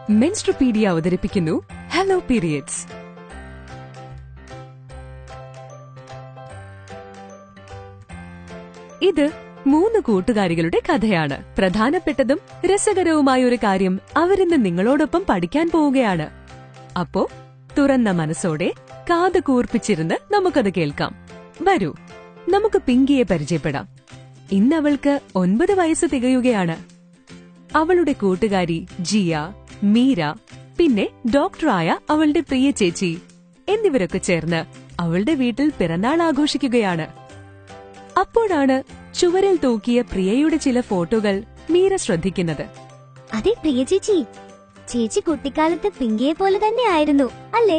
മെൻസ്ട്രോപീഡിയ അവതരിപ്പിക്കുന്നു hello periods ഇത് മൂന്ന് കൂട്ടുകാരികളുടെ കഥയാണ് പ്രധാനപ്പെട്ടതും രസകരവുമായ ഒരു കാര്യം അവരിന്ന് നിങ്ങളോടൊപ്പം പഠിക്കാൻ പോവുകയാണ് അപ്പോ തുറന്ന മനസ്സോടെ കാത് കൂർപ്പിച്ചിരുന്ന് നമുക്കത് കേൾക്കാം വരൂ നമുക്ക് പിങ്കിയെ പരിചയപ്പെടാം ഇന്ന് അവൾക്ക് ഒൻപത് വയസ്സ് തികയുകയാണ് അവളുടെ കൂട്ടുകാരി ജിയ മീര പിന്നെ ഡോക്ടറായ അവളുടെ പ്രിയ ചേച്ചി എന്നിവരൊക്കെ ചേർന്ന് അവളുടെ വീട്ടിൽ പിറന്നാൾ ആഘോഷിക്കുകയാണ് അപ്പോഴാണ് ചുവരിൽ തൂക്കിയ പ്രിയയുടെ ചില ഫോട്ടോകൾ മീര ശ്രദ്ധിക്കുന്നത് അതെ പ്രിയ ചേച്ചി ചേച്ചി കുട്ടിക്കാലത്ത് പിങ്കിയെ പോലെ തന്നെ ആയിരുന്നു അല്ലേ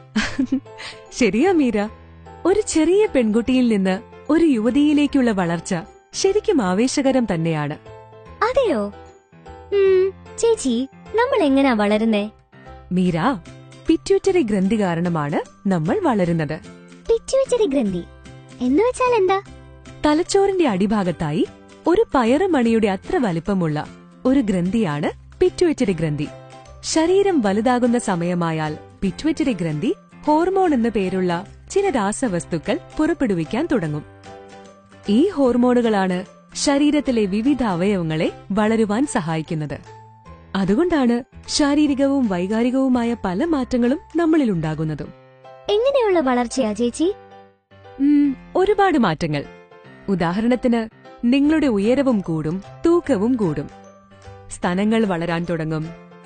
ശരിയാ മീര ഒരു ചെറിയ പെൺകുട്ടിയിൽ നിന്ന് ഒരു യുവതിയിലേക്കുള്ള വളർച്ച ശരിക്കും ആവേശകരം തന്നെയാണ് അതെയോ ഉം, ചേച്ചി നമ്മൾ എങ്ങനാ വളരുന്നേ മീര പിറ്റ്യൂട്ടറി ഗ്രന്ഥി കാരണമാണ് നമ്മൾ വളരുന്നത് പിറ്റ്യൂറ്ററി ഗ്രന്ഥി എന്ന് വെച്ചാൽ എന്താ തലച്ചോറിന്റെ അടിഭാഗത്തായി ഒരു പയറുമണിയുടെ അത്ര വലിപ്പമുള്ള ഒരു ഗ്രന്ഥിയാണ് പിറ്റ്യൂറ്ററി ഗ്രന്ഥി ശരീരം വലുതാകുന്ന സമയമായാൽ പിറ്റ്യൂറ്ററി ഗ്രന്ഥി ഹോർമോൺ എന്ന പേരുള്ള ചില രാസവസ്തുക്കൾ പുറപ്പെടുവിക്കാൻ തുടങ്ങും ഈ ഹോർമോണുകളാണ് ശരീരത്തിലെ വിവിധ അവയവങ്ങളെ വളരുവാൻ സഹായിക്കുന്നത് അതുകൊണ്ടാണ് ശാരീരികവും വൈകാരികവുമായ പല മാറ്റങ്ങളും നമ്മളിലുണ്ടാകുന്നതും എങ്ങനെയുള്ള വളർച്ചയാ ചേച്ചി ഉം, ഒരുപാട് മാറ്റങ്ങൾ ഉദാഹരണത്തിന് നിങ്ങളുടെ ഉയരവും കൂടും തൂക്കവും കൂടും സ്തനങ്ങൾ വളരാൻ തുടങ്ങും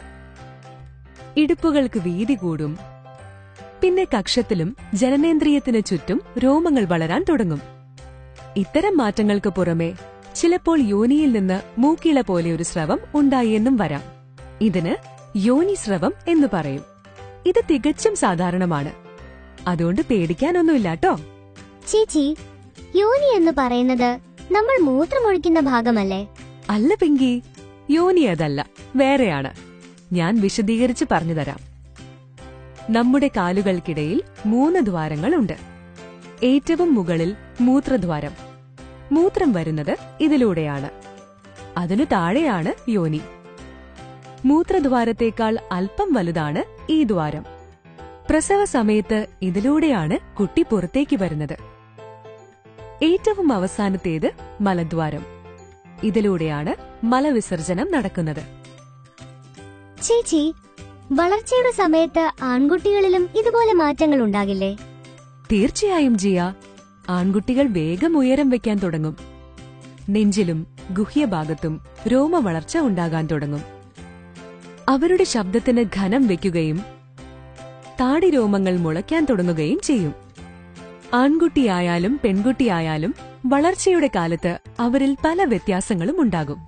ഇടുപ്പുകൾക്ക് വീതി കൂടും പിന്നെ കക്ഷത്തിലും ജനനേന്ദ്രിയത്തിനു ചുറ്റും രോമങ്ങൾ വളരാൻ തുടങ്ങും ഇത്തരം മാറ്റങ്ങൾക്ക് പുറമെ ചിലപ്പോൾ യോനിയിൽ നിന്ന് മൂക്കിള പോലെ ഒരു സ്രവം ഉണ്ടായെന്നും വരാം ഇതിന് യോനിസ്രവം എന്ന് പറയും ഇത് തികച്ചും സാധാരണമാണ് അതുകൊണ്ട് പേടിക്കാനൊന്നുമില്ലാട്ടോ ചേച്ചി യോനി എന്ന് പറയുന്നത് നമ്മൾ മൂത്രമൊഴിക്കുന്ന ഭാഗമല്ലേ അല്ല പിങ്കി യോനി അതല്ല വേറെയാണ് ഞാൻ വിശദീകരിച്ച് പറഞ്ഞുതരാം നമ്മുടെ കാലുകൾക്കിടയിൽ മൂന്ന് ദ്വാരങ്ങളുണ്ട് ഏറ്റവും മുകളിൽ മൂത്രദ്വാരം മൂത്രം വരുന്നത് ഇതിലൂടെയാണ് അതിനു താഴെയാണ് യോനി മൂത്രദ്വാരത്തേക്കാൾ അല്പം വലുതാണ് ഈ ദ്വാരം പ്രസവ സമയത്ത് ഇതിലൂടെയാണ് കുട്ടി പുറത്തേക്ക് വരുന്നത് ഏറ്റവും അവസാനത്തേത് മലദ്വാരം ഇതിലൂടെയാണ് മലവിസർജനം നടക്കുന്നത് ചേച്ചി വളർച്ചയുടെ സമയത്ത് ആൺകുട്ടികളിലും ഇതുപോലെ മാറ്റങ്ങൾ ഉണ്ടാകില്ലേ തീർച്ചയായും ജിയ ആൺകുട്ടികൾ വേഗം ഉയരം വെക്കാൻ തുടങ്ങും നെഞ്ചിലും ഗുഹ്യഭാഗത്തും രോമവളർച്ച ഉണ്ടാകാൻ തുടങ്ങും അവരുടെ ശബ്ദത്തിന് ഘനം വെക്കുകയും താടി രോമങ്ങൾ മുളയ്ക്കാൻ തുടങ്ങുകയും ചെയ്യും ആൺകുട്ടിയായാലും പെൺകുട്ടിയായാലും വളർച്ചയുടെ കാലത്ത് അവരിൽ പല വ്യത്യാസങ്ങളും ഉണ്ടാകും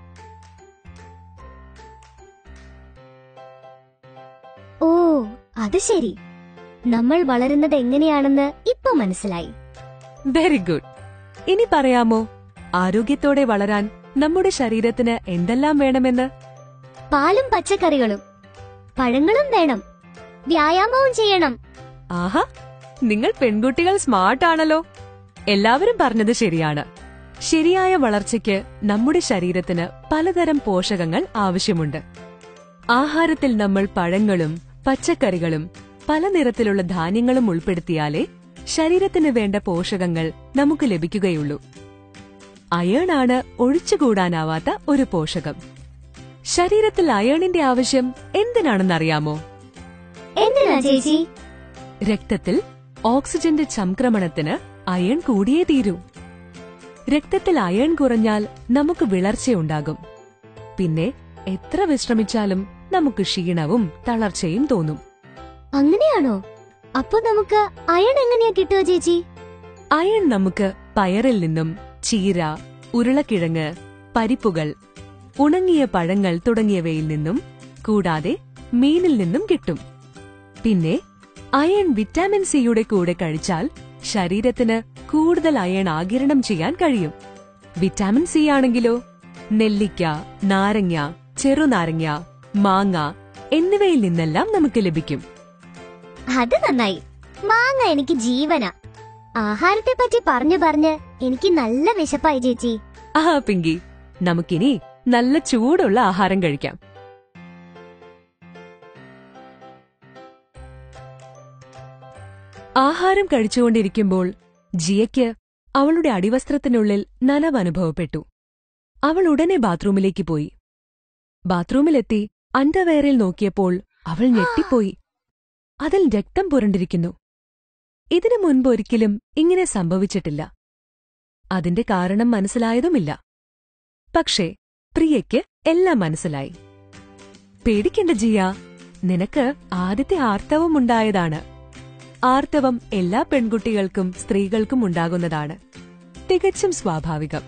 ഓ അത് ശരി നമ്മൾ വളരുന്നത് എങ്ങനെയാണെന്ന് ഇപ്പൊ മനസ്സിലായി വെരി ഗുഡ് ഇനി പറയാമോ ആരോഗ്യത്തോടെ വളരാൻ നമ്മുടെ ശരീരത്തിന് എന്തെല്ലാം വേണമെന്ന് പാലും പച്ചക്കറികളും പഴങ്ങളും വേണം വ്യായാമവും ചെയ്യണം ആഹാ നിങ്ങൾ പെൺകുട്ടികൾ സ്മാർട്ട് ആണല്ലോ എല്ലാവരും പറഞ്ഞത് ശരിയാണ് ശരിയായ വളർച്ചയ്ക്ക് നമ്മുടെ ശരീരത്തിന് പലതരം പോഷകങ്ങൾ ആവശ്യമുണ്ട് ആഹാരത്തിൽ നമ്മൾ പഴങ്ങളും പച്ചക്കറികളും പല നിറത്തിലുള്ള ധാന്യങ്ങളും ഉൾപ്പെടുത്തിയാലേ ശരീരത്തിന് വേണ്ട പോഷകങ്ങൾ നമുക്ക് ലഭിക്കുകയുള്ളൂ അയേൺ ആണ് ഒഴിച്ചുകൂടാനാവാത്ത ഒരു പോഷകം ശരീരത്തിൽ അയേണിന്റെ ആവശ്യം എന്തിനാണെന്നറിയാമോ എന്തിനാ ചേച്ചി രക്തത്തിൽ ഓക്സിജന്റെ സംക്രമണത്തിന് അയൺ കൂടിയേ തീരൂ രക്തത്തിൽ അയൺ കുറഞ്ഞാൽ നമുക്ക് വിളർച്ചയുണ്ടാകും പിന്നെ എത്ര വിശ്രമിച്ചാലും നമുക്ക് ക്ഷീണവും തളർച്ചയും തോന്നും അങ്ങനെയാണോ അപ്പൊ നമുക്ക് അയൺ എങ്ങനെയാ കിട്ടുക ചേച്ചി അയൺ നമുക്ക് പയറിൽ നിന്നും ചീര ഉരുളക്കിഴങ്ങ് പരിപ്പുകൾ ഉണങ്ങിയ പഴങ്ങൾ തുടങ്ങിയവയിൽ നിന്നും കൂടാതെ മീനിൽ നിന്നും കിട്ടും പിന്നെ അയൺ വിറ്റാമിൻ സിയുടെ കൂടെ കഴിച്ചാൽ ശരീരത്തിന് കൂടുതൽ അയൺ ആകിരണം ചെയ്യാൻ കഴിയും വിറ്റാമിൻ സി ആണെങ്കിലോ നെല്ലിക്ക നാരങ്ങ ചെറുനാരങ്ങ മാങ്ങ എന്നിവയിൽ നിന്നെല്ലാം നമുക്ക് ലഭിക്കും അത് നന്നായി മാങ്ങ എനിക്ക് ജീവനാ ആഹാരത്തെ പറ്റി പറഞ്ഞു പറഞ്ഞ് എനിക്ക് നല്ല വിശപ്പായി ചേച്ചി ആഹാ പിങ്കി നമുക്കിനി നല്ല ചൂടുള്ള ആഹാരം കഴിക്കാം ആഹാരം കഴിച്ചുകൊണ്ടിരിക്കുമ്പോൾ ജിയയ്ക്ക് അവളുടെ അടിവസ്ത്രത്തിനുള്ളിൽ നനവ് അനുഭവപ്പെട്ടു അവൾ ഉടനെ ബാത്റൂമിലേക്ക് പോയി ബാത്റൂമിലെത്തി അണ്ടർവെയറിൽ നോക്കിയപ്പോൾ അവൾ ഞെട്ടിപ്പോയി അതിൽ രക്തം പുരണ്ടിരിക്കുന്നു ഇതിനു മുൻപ് ഒരിക്കലും ഇങ്ങനെ സംഭവിച്ചിട്ടില്ല അതിന്റെ കാരണം മനസ്സിലായതുമില്ല പക്ഷേ പ്രിയയ്ക്ക് എല്ലാം മനസ്സിലായി പേടിക്കണ്ട ജിയ നിനക്ക് ആദ്യത്തെ ആർത്തവം ഉണ്ടായതാണ് ആർത്തവം എല്ലാ പെൺകുട്ടികൾക്കും സ്ത്രീകൾക്കും ഉണ്ടാകുന്നതാണ് തികച്ചും സ്വാഭാവികം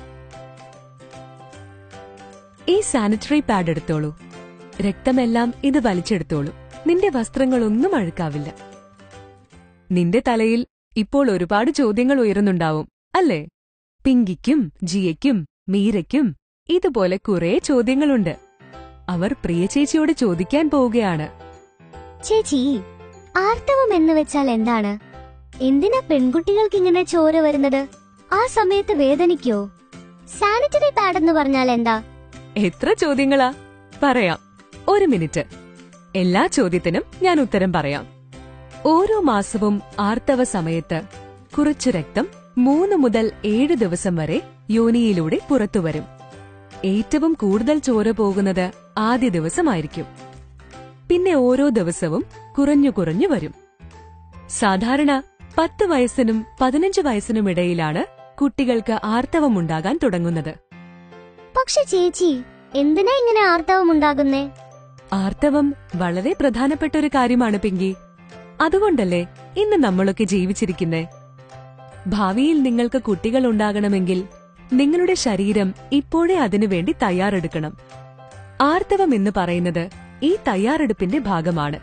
ഈ സാനിറ്ററി പാഡ് എടുത്തോളൂ രക്തമെല്ലാം ഇത് വലിച്ചെടുത്തോളൂ നിന്റെ വസ്ത്രങ്ങളൊന്നും അഴുക്കാവില്ല നിന്റെ തലയിൽ ഇപ്പോൾ ഒരുപാട് ചോദ്യങ്ങൾ ഉയരുന്നുണ്ടാവും അല്ലേ പിങ്കിക്കും ജിയയ്ക്കും മീരയ്ക്കും ഇതുപോലെ കുറേ ചോദ്യങ്ങളുണ്ട് അവർ പ്രിയ ചേച്ചിയോട് ചോദിക്കാൻ പോവുകയാണ് ചേച്ചി ആർത്തവം എന്ന് വെച്ചാൽ എന്താണ് എന്തിനാ പെൺകുട്ടികൾക്ക് ഇങ്ങനെ ചോര വരുന്നത് ആ സമയത്ത് വേദനിക്കോ സാനിറ്ററി പാഡ് എന്ന് പറഞ്ഞാൽ എന്താ എത്ര ചോദ്യങ്ങളാ പറയാം ഒരു മിനിറ്റ് എല്ലാ ചോദ്യത്തിനും ഞാൻ ഉത്തരം പറയാം ഓരോ മാസവും ആർത്തവ സമയത്ത് കുറച്ചു രക്തം മൂന്ന് മുതൽ ഏഴ് ദിവസം വരെ യോനിയിലൂടെ പുറത്തുവരും ഏറ്റവും കൂടുതൽ ചോര പോകുന്നത് ആദ്യ ദിവസമായിരിക്കും പിന്നെ ഓരോ ദിവസവും കുറഞ്ഞു കുറഞ്ഞു വരും സാധാരണ പത്ത് വയസ്സിനും പതിനഞ്ച് വയസ്സിനും ഇടയിലാണ് കുട്ടികൾക്ക് ആർത്തവമുണ്ടാകാൻ തുടങ്ങുന്നത് പക്ഷെ ചേച്ചി എന്തിനാ ഇങ്ങനെ ആർത്തവം ഉണ്ടാകുന്നേ ആർത്തവം വളരെ പ്രധാനപ്പെട്ട ഒരു കാര്യമാണ് പിങ്കി അതുകൊണ്ടല്ലേ ഇന്ന് നമ്മളൊക്കെ ജീവിച്ചിരിക്കുന്നേ ഭാവിയിൽ നിങ്ങൾക്ക് കുട്ടികൾ ഉണ്ടാകണമെങ്കിൽ നിങ്ങളുടെ ശരീരം ഇപ്പോഴേ അതിനുവേണ്ടി തയ്യാറെടുക്കണം ആർത്തവം എന്ന് പറയുന്നത് ഈ തയ്യാറെടുപ്പിന്റെ ഭാഗമാണ്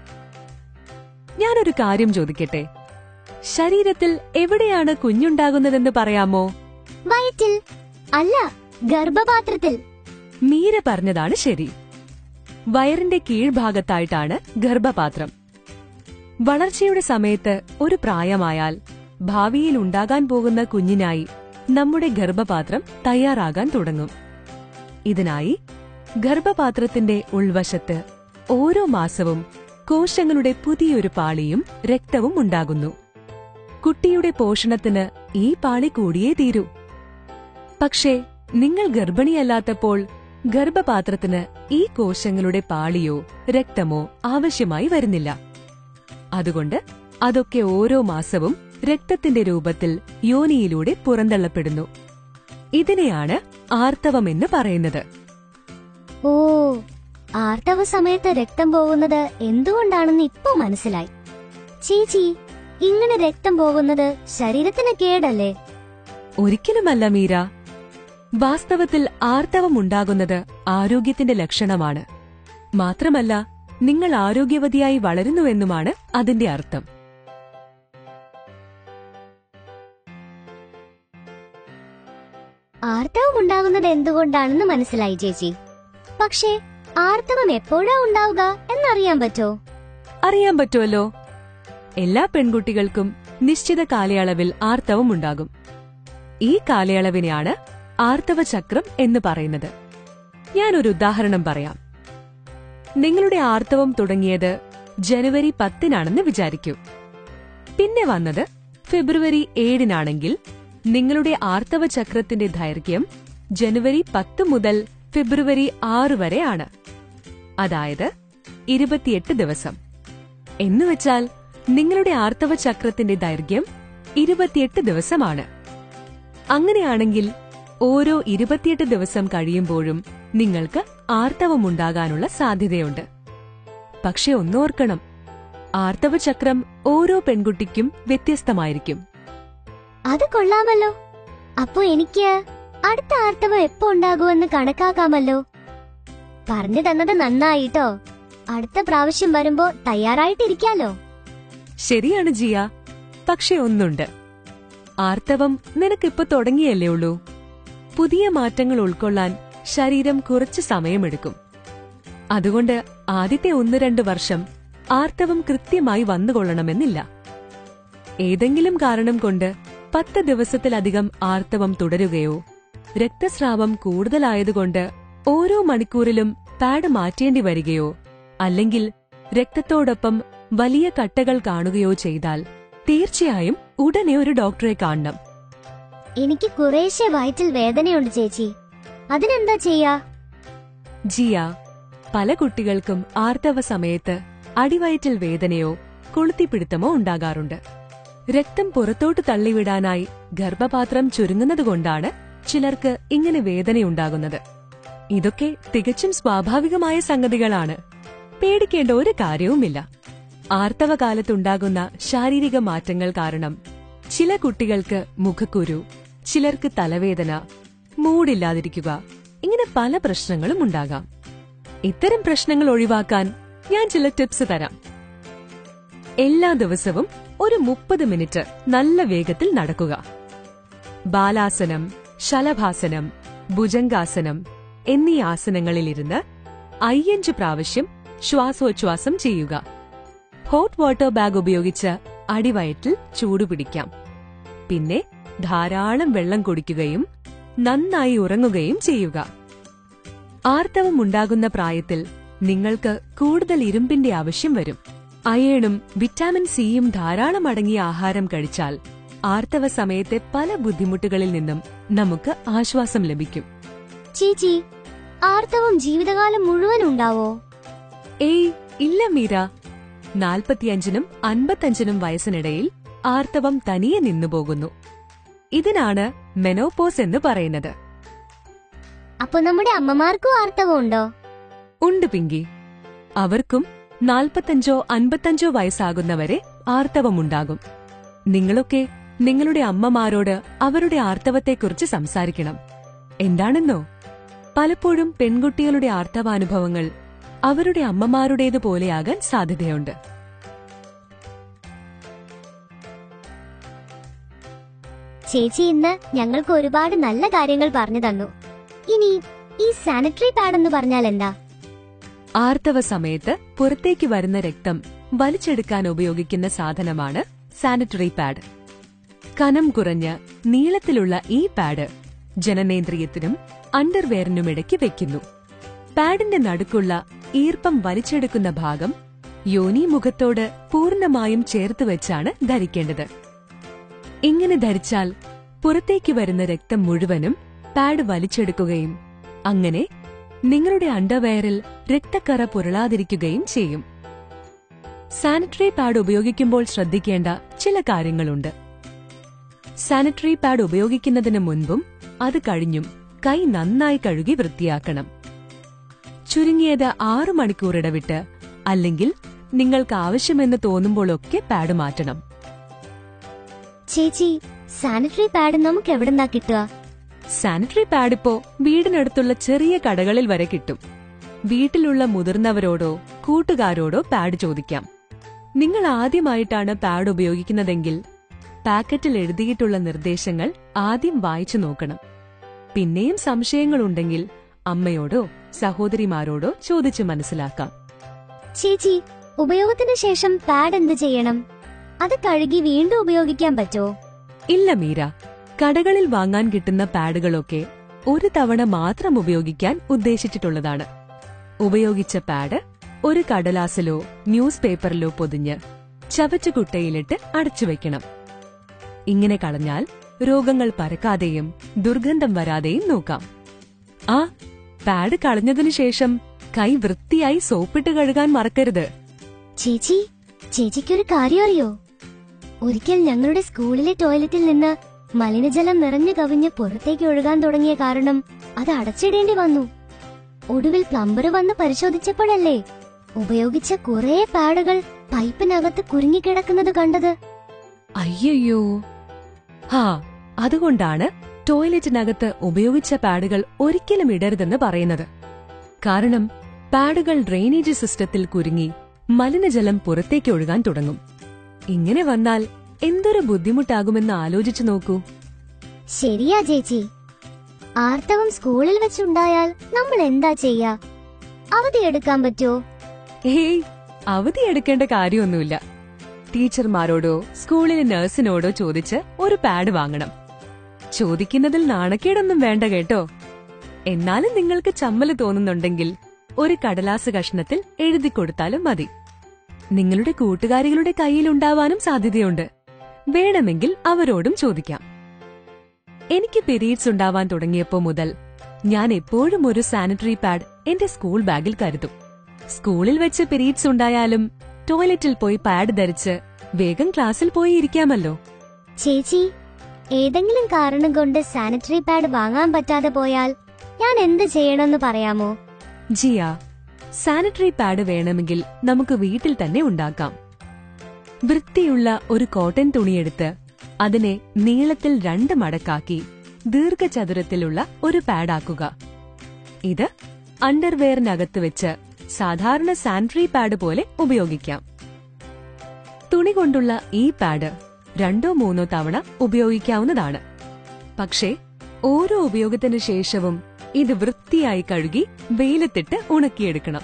ഞാനൊരു കാര്യം ചോദിക്കട്ടെ ശരീരത്തിൽ എവിടെയാണ് കുഞ്ഞുണ്ടാകുന്നതെന്ന് പറയാമോ വയറ്റിൽ അല്ല ഗർഭപാത്രത്തിൽ മീര പറഞ്ഞതാണ് ശരി വയറിന്റെ കീഴ്ഭാഗത്തായിട്ടാണ് ഗർഭപാത്രം വളർച്ചയുടെ സമയത്ത് ഒരു പ്രായമായാൽ ഭാവിയിൽ ഉണ്ടാകാൻ പോകുന്ന കുഞ്ഞിനായി നമ്മുടെ ഗർഭപാത്രം തയ്യാറാകാൻ തുടങ്ങും ഇതിനായി ഗർഭപാത്രത്തിന്റെ ഉൾവശത്ത് ഓരോ മാസവും കോശങ്ങളുടെ പുതിയൊരു പാളിയും രക്തവും ഉണ്ടാകുന്നു കുട്ടിയുടെ പോഷണത്തിന് ഈ പാളി കൂടിയേ തീരൂ പക്ഷേ നിങ്ങൾ ഗർഭിണിയല്ലാത്തപ്പോൾ ഗർഭപാത്രത്തിന് ഈ കോശങ്ങളുടെ പാളിയോ രക്തമോ ആവശ്യമായി വരുന്നില്ല അതുകൊണ്ട് അതൊക്കെ ഓരോ മാസവും രക്തത്തിന്റെ രൂപത്തിൽ യോനിയിലൂടെ പുറന്തള്ളപ്പെടുന്നു ഇതിനെയാണ് ആർത്തവമെന്ന് പറയുന്നത് ഓ ആർത്തവ സമയത്ത് രക്തം പോകുന്നത് എന്തുകൊണ്ടാണെന്ന് ഇപ്പൊ മനസ്സിലായി ചേച്ചി ഇങ്ങനെ രക്തം പോകുന്നത് ശരീരത്തിന് കേടല്ലേ ഒരിക്കലുമല്ല മീര വാസ്തവത്തിൽ ആർത്തവമുണ്ടാകുന്നത് ആരോഗ്യത്തിന്റെ ലക്ഷണമാണ് മാത്രമല്ല നിങ്ങൾ ആരോഗ്യവതിയായി വളരുന്നുവെന്നുമാണ് അതിന്റെ അർത്ഥം ആർത്തവം ഉണ്ടാകുന്നത് എന്തുകൊണ്ടാണെന്ന് മനസ്സിലായി ചേച്ചി പക്ഷേ ആർത്തവം എപ്പോഴാ ഉണ്ടാവുക എന്നറിയാൻ പറ്റോ അറിയാൻ പറ്റുമല്ലോ എല്ലാ പെൺകുട്ടികൾക്കും നിശ്ചിത കാലയളവിൽ ആർത്തവം ഉണ്ടാകും ഈ കാലയളവിനെയാണ് ആർത്തവ ചക്രം എന്ന് പറയുന്നത് ഞാനൊരു ഉദാഹരണം പറയാം നിങ്ങളുടെ ആർത്തവം തുടങ്ങിയത് ജനുവരി പത്തിനാണെന്ന് വിചാരിക്കൂ പിന്നെ വന്നത് ഫെബ്രുവരി ഏഴിനാണെങ്കിൽ നിങ്ങളുടെ ആർത്തവ ചക്രത്തിന്റെ ദൈർഘ്യം ജനുവരി പത്ത് മുതൽ ഫെബ്രുവരി ആറ് വരെ ആണ് അതായത് ഇരുപത്തിയെട്ട് ദിവസം എന്നുവെച്ചാൽ നിങ്ങളുടെ ആർത്തവ ചക്രത്തിന്റെ ദൈർഘ്യം ഇരുപത്തിയെട്ട് ദിവസമാണ് അങ്ങനെയാണെങ്കിൽ ഓരോ ഇരുപത്തിയെട്ട് ദിവസം കഴിയുമ്പോഴും നിങ്ങൾക്ക് ആർത്തവമുണ്ടാകാനുള്ള സാധ്യതയുണ്ട് പക്ഷെ ഒന്നോർക്കണം ആർത്തവ ചക്രം ഓരോ പെൺകുട്ടിക്കും വ്യത്യസ്തമായിരിക്കും അത് കൊള്ളാമല്ലോ അപ്പൊ എനിക്ക് അടുത്ത ആർത്തവം എപ്പോ ഉണ്ടാകുമെന്ന് കണക്കാക്കാമല്ലോ പറഞ്ഞു തന്നത് നന്നായിട്ടോ അടുത്ത പ്രാവശ്യം വരുമ്പോ തയ്യാറായിട്ടിരിക്കാലോ ശരിയാണ് ജിയ പക്ഷെ ഒന്നുണ്ട് ആർത്തവം നിനക്കിപ്പോ തുടങ്ങിയല്ലേ ഉള്ളൂ പുതിയ മാറ്റങ്ങൾ ഉൾക്കൊള്ളാൻ ശരീരം കുറച്ച് സമയമെടുക്കും അതുകൊണ്ട് ആദ്യത്തെ ഒന്ന് രണ്ട് വർഷം ആർത്തവം കൃത്യമായി വന്നുകൊള്ളണമെന്നില്ല ഏതെങ്കിലും കാരണം കൊണ്ട് പത്ത് ദിവസത്തിലധികം ആർത്തവം തുടരുകയോ രക്തസ്രാവം കൂടുതലായതുകൊണ്ട് ഓരോ മണിക്കൂറിലും പാഡ് മാറ്റേണ്ടി വരികയോ അല്ലെങ്കിൽ രക്തത്തോടൊപ്പം വലിയ കട്ടകൾ കാണുകയോ ചെയ്താൽ തീർച്ചയായും ഉടനെ ഒരു ഡോക്ടറെ കാണണം എനിക്ക് കുറേശ്ശെ വയറ്റിൽ വേദനയുണ്ട് ചേച്ചി അതിനെന്താ ചെയ്യാ ജിയ പല കുട്ടികൾക്കും ആർത്തവ സമയത്ത് അടിവയറ്റിൽ വേദനയോ കൊളുത്തിപ്പിടുത്തമോ ഉണ്ടാകാറുണ്ട് രക്തം പുറത്തോട്ട് തള്ളിവിടാനായി ഗർഭപാത്രം ചുരുങ്ങുന്നതുകൊണ്ടാണ് ചിലർക്ക് ഇങ്ങനെ വേദനയുണ്ടാകുന്നത് ഇതൊക്കെ തികച്ചും സ്വാഭാവികമായ സംഗതികളാണ് പേടിക്കേണ്ട ഒരു കാര്യവുമില്ല ആർത്തവ കാലത്തുണ്ടാകുന്ന ശാരീരിക മാറ്റങ്ങൾ കാരണം ചില കുട്ടികൾക്ക് മുഖക്കുരു ചിലർക്ക് തലവേദന മൂടില്ലാതിരിക്കുക ഇങ്ങനെ പല പ്രശ്നങ്ങളും ഉണ്ടാകാം ഇത്തരം പ്രശ്നങ്ങൾ ഒഴിവാക്കാൻ ഞാൻ ചില ടിപ്സ് തരാം എല്ലാ ദിവസവും ഒരു മുപ്പത് മിനിറ്റ് നല്ല വേഗത്തിൽ നടക്കുക ബാലാസനം ശലഭാസനം ഭുജംഗാസനം എന്നീ ആസനങ്ങളിലിരുന്ന് അയ്യഞ്ച് പ്രാവശ്യം ശ്വാസോച്ഛ്വാസം ചെയ്യുക ഹോട്ട് വാട്ടർ ബാഗ് ഉപയോഗിച്ച് അടിവയറ്റിൽ ചൂടുപിടിക്കാം പിന്നെ ധാരാളം വെള്ളം കുടിക്കുകയും നന്നായി ഉറങ്ങുകയും ചെയ്യുക ആർത്തവം ഉണ്ടാകുന്ന പ്രായത്തിൽ നിങ്ങൾക്ക് കൂടുതൽ ഇരുമ്പിന്റെ ആവശ്യം വരും അയേണും വിറ്റാമിൻ സിയും ധാരാളം അടങ്ങിയ ആഹാരം കഴിച്ചാൽ ആർത്തവ സമയത്തെ പല ബുദ്ധിമുട്ടുകളിൽ നിന്നും നമുക്ക് ആശ്വാസം ലഭിക്കും ചേച്ചി ആർത്തവം ജീവിതകാലം മുഴുവൻ ഉണ്ടാവോ ഏയ് ഇല്ല മീര നാൽപ്പത്തിയഞ്ചിനും അൻപത്തഞ്ചിനും വയസ്സിനിടയിൽ ആർത്തവം തനിയെ നിന്നുപോകുന്നു ഇതിനാണ് മെനോപോസ് എന്ന് പറയുന്നത് അപ്പൊ നമ്മുടെ അമ്മമാർക്കും ആർത്തവം ഉണ്ടോ ഉണ്ട് പിങ്കി അവർക്കും നാൽപ്പത്തഞ്ചോ അൻപത്തഞ്ചോ വയസ്സാകുന്നവരെ ആർത്തവമുണ്ടാകും നിങ്ങളൊക്കെ നിങ്ങളുടെ അമ്മമാരോട് അവരുടെ ആർത്തവത്തെക്കുറിച്ച് സംസാരിക്കണം എന്താണെന്നോ പലപ്പോഴും പെൺകുട്ടികളുടെ ആർത്തവാനുഭവങ്ങൾ അവരുടെ അമ്മമാരുടേതുപോലെയാകാൻ സാധ്യതയുണ്ട് ചേച്ചി ഇന്ന് ഞങ്ങൾക്ക് ഒരുപാട് നല്ല കാര്യങ്ങൾ പറഞ്ഞു തന്നു ഇനി ഈ സാനിറ്ററി പാഡ് എന്ന് പറഞ്ഞാൽ എന്താ ആർത്തവ സമയത്ത് പുറത്തേക്ക് വരുന്ന രക്തം വലിച്ചെടുക്കാൻ ഉപയോഗിക്കുന്ന സാധനമാണ് സാനിറ്ററി പാഡ് കനം കുറഞ്ഞ് നീളത്തിലുള്ള ഈ പാഡ് ജനനേന്ദ്രിയത്തിനും അണ്ടർവെയറിനുമിടയ്ക്ക് വെക്കുന്നു പാഡിന്റെ നടുക്കുള്ള ഈർപ്പം വലിച്ചെടുക്കുന്ന ഭാഗം യോനി മുഖത്തോട് പൂർണ്ണമായും ചേർത്ത് വെച്ചാണ് ധരിക്കേണ്ടത് ഇങ്ങനെ ധരിച്ചാൽ പുറത്തേക്ക് വരുന്ന രക്തം മുഴുവനും പാഡ് വലിച്ചെടുക്കുകയും അങ്ങനെ നിങ്ങളുടെ അണ്ടർവെയറിൽ രക്തക്കറ പുരളാതിരിക്കുകയും ചെയ്യും സാനിറ്ററി പാഡ് ഉപയോഗിക്കുമ്പോൾ ശ്രദ്ധിക്കേണ്ട ചില കാര്യങ്ങളുണ്ട് സാനിറ്ററി പാഡ് ഉപയോഗിക്കുന്നതിന് മുൻപും അത് കഴിഞ്ഞും കൈ നന്നായി കഴുകി വൃത്തിയാക്കണം ചുരുങ്ങിയത് ആറു മണിക്കൂർ ഇടവിട്ട് അല്ലെങ്കിൽ നിങ്ങൾക്ക് ആവശ്യമെന്ന് തോന്നുമ്പോഴൊക്കെ പാഡ് മാറ്റണം ചേച്ചി സാനിറ്ററി പാഡ് നമുക്ക് എവിടെന്നാ കിട്ടുക സാനിറ്ററി പാഡ് ഇപ്പോ വീടിനടുത്തുള്ള ചെറിയ കടകളിൽ വരെ കിട്ടും വീട്ടിലുള്ള മുതിർന്നവരോടോ കൂട്ടുകാരോടോ പാഡ് ചോദിക്കാം നിങ്ങൾ ആദ്യമായിട്ടാണ് പാഡ് ഉപയോഗിക്കുന്നതെങ്കിൽ പാക്കറ്റിൽ എഴുതിയിട്ടുള്ള നിർദ്ദേശങ്ങൾ ആദ്യം വായിച്ചു നോക്കണം പിന്നെയും സംശയങ്ങളുണ്ടെങ്കിൽ അമ്മയോടോ സഹോദരിമാരോടോ ചോദിച്ചു മനസ്സിലാക്കാം ചേച്ചി ഉപയോഗത്തിന് ശേഷം പാഡ് എന്ത് ചെയ്യണം അത് കഴുകി വീണ്ടും ഉപയോഗിക്കാൻ പറ്റോ ഇല്ല മീര കടകളിൽ വാങ്ങാൻ കിട്ടുന്ന പാഡുകളൊക്കെ ഒരു തവണ മാത്രം ഉപയോഗിക്കാൻ ഉദ്ദേശിച്ചിട്ടുള്ളതാണ് ഉപയോഗിച്ച പാഡ് ഒരു കടലാസിലോ ന്യൂസ് പേപ്പറിലോ പൊതിഞ്ഞ് ചവറ്റുകുട്ടയിലിട്ട് അടച്ചുവെക്കണം ഇങ്ങനെ കളഞ്ഞാൽ രോഗങ്ങൾ പരക്കാതെയും ദുർഗന്ധം വരാതെയും നോക്കാം ആ പാഡ് കളഞ്ഞതിനു ശേഷം കൈ വൃത്തിയായി സോപ്പിട്ട് കഴുകാൻ മറക്കരുത് ചേച്ചി ചേച്ചിക്കൊരു കാര്യം അറിയോ ഒരിക്കൽ ഞങ്ങളുടെ സ്കൂളിലെ ടോയ്ലറ്റിൽ നിന്ന് മലിനജലം നിറഞ്ഞു കവിഞ്ഞ് പുറത്തേക്ക് ഒഴുകാൻ തുടങ്ങിയ കാരണം അത് അടച്ചിടേണ്ടി വന്നു ഒടുവിൽ പ്ലംബർ വന്ന് പരിശോധിച്ചപ്പോഴല്ലേ ഉപയോഗിച്ച കുറെ പാഡുകൾ പൈപ്പിനകത്ത് കുരുങ്ങിക്കിടക്കുന്നത് കണ്ടത് അയ്യയ്യോ ഹാ അതുകൊണ്ടാണ് ടോയ്ലറ്റിനകത്ത് ഉപയോഗിച്ച പാഡുകൾ ഒരിക്കലും ഇടരുതെന്ന് പറയുന്നത് കാരണം പാഡുകൾ ഡ്രെയിനേജ് സിസ്റ്റത്തിൽ കുരുങ്ങി മലിനജലം പുറത്തേക്ക് ഒഴുകാൻ തുടങ്ങും ഇങ്ങനെ വന്നാൽ എന്തൊരു ബുദ്ധിമുട്ടാകുമെന്ന് ആലോചിച്ചു നോക്കൂ ശരിയാ ചേച്ചി ആർത്തവം സ്കൂളിൽ വെച്ചുണ്ടായാൽ നമ്മൾ എന്താ ചെയ്യാ അവധിയെടുക്കാൻ പറ്റുമോ ഏയ് അവധിയെടുക്കേണ്ട കാര്യമൊന്നുമില്ല ടീച്ചർമാരോടോ സ്കൂളിലെ നഴ്സിനോടോ ചോദിച്ച് ഒരു പാഡ് വാങ്ങണം ചോദിക്കുന്നതിൽ നാണക്കേടൊന്നും വേണ്ട കേട്ടോ എന്നാലും നിങ്ങൾക്ക് ചമ്മല് തോന്നുന്നുണ്ടെങ്കിൽ ഒരു കടലാസ് കഷ്ണത്തിൽ എഴുതി കൊടുത്താലും മതി നിങ്ങളുടെ കൂട്ടുകാരികളുടെ കയ്യിലുണ്ടാവാനും സാധ്യതയുണ്ട് വേണമെങ്കിൽ അവരോടും ചോദിക്കാം എനിക്ക് പീരീഡ്സ് ഉണ്ടാവാൻ തുടങ്ങിയപ്പോ മുതൽ ഞാൻ എപ്പോഴും ഒരു സാനിറ്ററി പാഡ് എന്റെ സ്കൂൾ ബാഗിൽ കരുതും സ്കൂളിൽ വെച്ച് പീരീഡ്സ് ഉണ്ടായാലും ടോയ്ലറ്റിൽ പോയി പാഡ് ധരിച്ച് വേഗം ക്ലാസ്സിൽ പോയി ഇരിക്കാമല്ലോ ചേച്ചി ഏതെങ്കിലും കാരണം കൊണ്ട് സാനിറ്ററി പാഡ് വാങ്ങാൻ പറ്റാതെ പോയാൽ ഞാൻ എന്ത് ചെയ്യണമെന്ന് പറയാമോ ജിയ സാനിറ്ററി പാഡ് വേണമെങ്കിൽ നമുക്ക് വീട്ടിൽ തന്നെ ഉണ്ടാക്കാം വൃത്തിയുള്ള ഒരു കോട്ടൺ തുണിയെടുത്ത് അതിനെ നീളത്തിൽ രണ്ട് മടക്കാക്കി ദീർഘചതുരത്തിലുള്ള ഒരു പാഡാക്കുക ഇത് അണ്ടർവെയറിനകത്ത് വെച്ച് സാധാരണ സാനിറ്ററി പാഡ് പോലെ ഉപയോഗിക്കാം തുണി കൊണ്ടുള്ള ഈ പാഡ് രണ്ടോ മൂന്നോ തവണ ഉപയോഗിക്കാവുന്നതാണ് പക്ഷേ ഓരോ ഉപയോഗത്തിന് ശേഷവും ഇത് വൃത്തിയായി കഴുകി വെയിലത്തിട്ട് ഉണക്കിയെടുക്കണം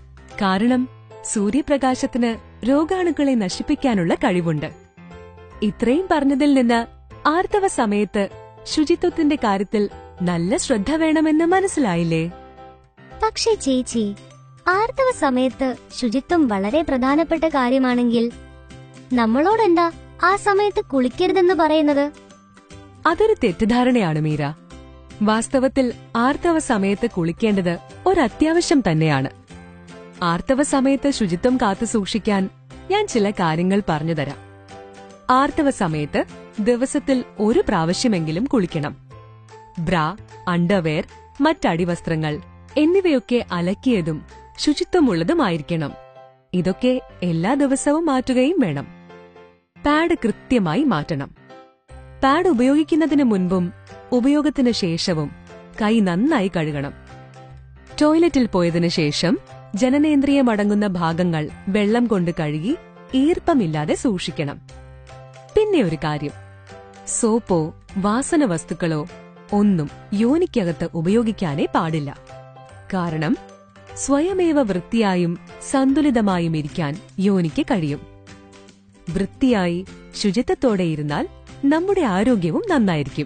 കാരണം സൂര്യപ്രകാശത്തിന് രോഗാണുക്കളെ നശിപ്പിക്കാനുള്ള കഴിവുണ്ട് ഇത്രയും പറഞ്ഞതിൽ നിന്ന് ആർത്തവ സമയത്ത് ശുചിത്വത്തിന്റെ കാര്യത്തിൽ നല്ല ശ്രദ്ധ വേണമെന്ന് മനസ്സിലായില്ലേ പക്ഷേ ചേച്ചി ആർത്തവ സമയത്ത് ശുചിത്വം വളരെ പ്രധാനപ്പെട്ട കാര്യമാണെങ്കിൽ നമ്മളോടെന്താ ആ സമയത്ത് കുളിക്കരുതെന്ന് പറയുന്നത് അതൊരു തെറ്റിദ്ധാരണയാണ് മീര വാസ്തവത്തിൽ ആർത്തവ സമയത്ത് കുളിക്കേണ്ടത് ഒരത്യാവശ്യം തന്നെയാണ് ആർത്തവ സമയത്ത് ശുചിത്വം കാത്തു സൂക്ഷിക്കാൻ ഞാൻ ചില കാര്യങ്ങൾ പറഞ്ഞുതരാം ആർത്തവ സമയത്ത് ദിവസത്തിൽ ഒരു പ്രാവശ്യമെങ്കിലും കുളിക്കണം ബ്രാ അണ്ടർവെയർ മറ്റടിവസ്ത്രങ്ങൾ എന്നിവയൊക്കെ അലക്കിയതും ശുചിത്വമുള്ളതുമായിരിക്കണം ഇതൊക്കെ എല്ലാ ദിവസവും മാറ്റുകയും വേണം പാഡ് കൃത്യമായി മാറ്റണം പാഡ് ഉപയോഗിക്കുന്നതിന് മുൻപും ഉപയോഗത്തിന് ശേഷവും കൈ നന്നായി കഴുകണം ടോയ്ലറ്റിൽ പോയതിനു ശേഷം ജനനേന്ദ്രിയമടങ്ങുന്ന ഭാഗങ്ങൾ വെള്ളം കൊണ്ട് കഴുകി ഈർപ്പമില്ലാതെ സൂക്ഷിക്കണം പിന്നെ ഒരു കാര്യം സോപ്പോ വാസന വസ്തുക്കളോ ഒന്നും യോനിക്കകത്ത് ഉപയോഗിക്കാനേ പാടില്ല കാരണം സ്വയമേവ വൃത്തിയായും സന്തുലിതമായും ഇരിക്കാൻ യോനിക്ക് കഴിയും വൃത്തിയായി ശുചിത്വത്തോടെ ഇരുന്നാൽ നമ്മുടെ ആരോഗ്യവും നന്നായിരിക്കും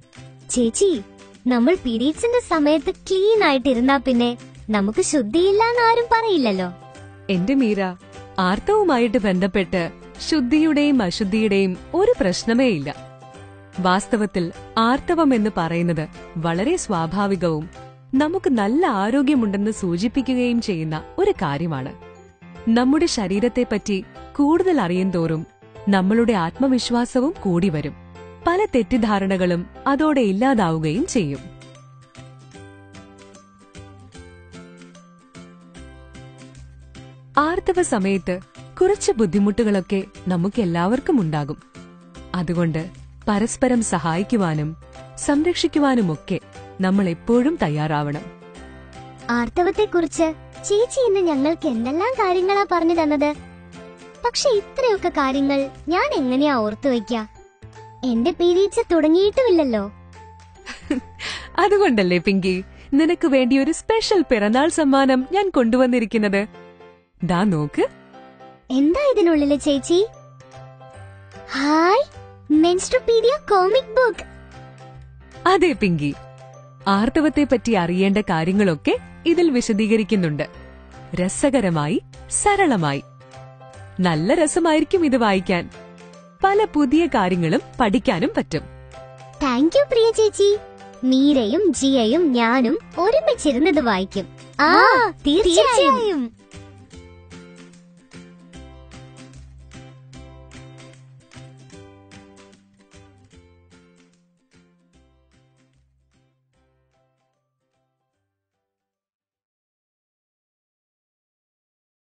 ചേച്ചി നമ്മൾ പീരീഡ്സിന്റെ സമയത്ത് ക്ലീൻ ആയിട്ടിരുന്നാ പിന്നെ നമുക്ക് ശുദ്ധിയില്ലാന്ന് ആരും പറയില്ലല്ലോ എന്റെ മീര ആർത്തവുമായിട്ട് ബന്ധപ്പെട്ട് ശുദ്ധിയുടെയും അശുദ്ധിയുടെയും ഒരു പ്രശ്നമേ ഇല്ല വാസ്തവത്തിൽ ആർത്തവം എന്ന് പറയുന്നത് വളരെ സ്വാഭാവികവും നമുക്ക് നല്ല ആരോഗ്യമുണ്ടെന്ന് സൂചിപ്പിക്കുകയും ചെയ്യുന്ന ഒരു കാര്യമാണ് നമ്മുടെ ശരീരത്തെപ്പറ്റി കൂടുതൽ അറിയും തോറും നമ്മളുടെ ആത്മവിശ്വാസവും കൂടി വരും പല തെറ്റിദ്ധാരണകളും അതോടെ ഇല്ലാതാവുകയും ചെയ്യും ആർത്തവ സമയത്ത് കുറച്ച് ബുദ്ധിമുട്ടുകളൊക്കെ നമുക്കെല്ലാവർക്കും ഉണ്ടാകും അതുകൊണ്ട് പരസ്പരം സഹായിക്കുവാനും സംരക്ഷിക്കുവാനുമൊക്കെ നമ്മൾ എപ്പോഴും തയ്യാറാവണം ആർത്തവത്തെക്കുറിച്ച് ചേച്ചി ഇന്ന് ഞങ്ങൾക്ക് എന്തെല്ലാം കാര്യങ്ങളാ പറഞ്ഞു തന്നത് പക്ഷെ ഇത്രയൊക്കെ കാര്യങ്ങൾ ഞാൻ എങ്ങനെയാ ഓർത്തു വയ്ക്ക എന്റെ പീരീഡ്സ് തുടങ്ങിയിട്ടുമില്ലല്ലോ അതുകൊണ്ടല്ലേ പിങ്കി നിനക്ക് വേണ്ടി ഒരു സ്പെഷ്യൽ പിറന്നാൾ സമ്മാനം ഞാൻ കൊണ്ടുവന്നിരിക്കുന്നത് ദാ നോക്ക് എന്താ ഇതിനുള്ളില് ചേച്ചി ഹായ് മെൻസ്ട്രോപീഡിയ കോമിക് ബുക്ക് അതെ പിങ്കി ആർത്തവത്തെപ്പറ്റി അറിയേണ്ട കാര്യങ്ങളൊക്കെ ഇതിൽ വിശദീകരിക്കുന്നുണ്ട് രസകരമായി സരളമായി നല്ല രസമായിരിക്കും ഇത് വായിക്കാൻ പല പുതിയ കാര്യങ്ങളും പഠിക്കാനും പറ്റും താങ്ക് യു പ്രിയ ചേച്ചി മീരയും ജിയയും ഞാനും ഒരുമിച്ചിരുന്നത് വായിക്കും ആ തീർച്ചയായും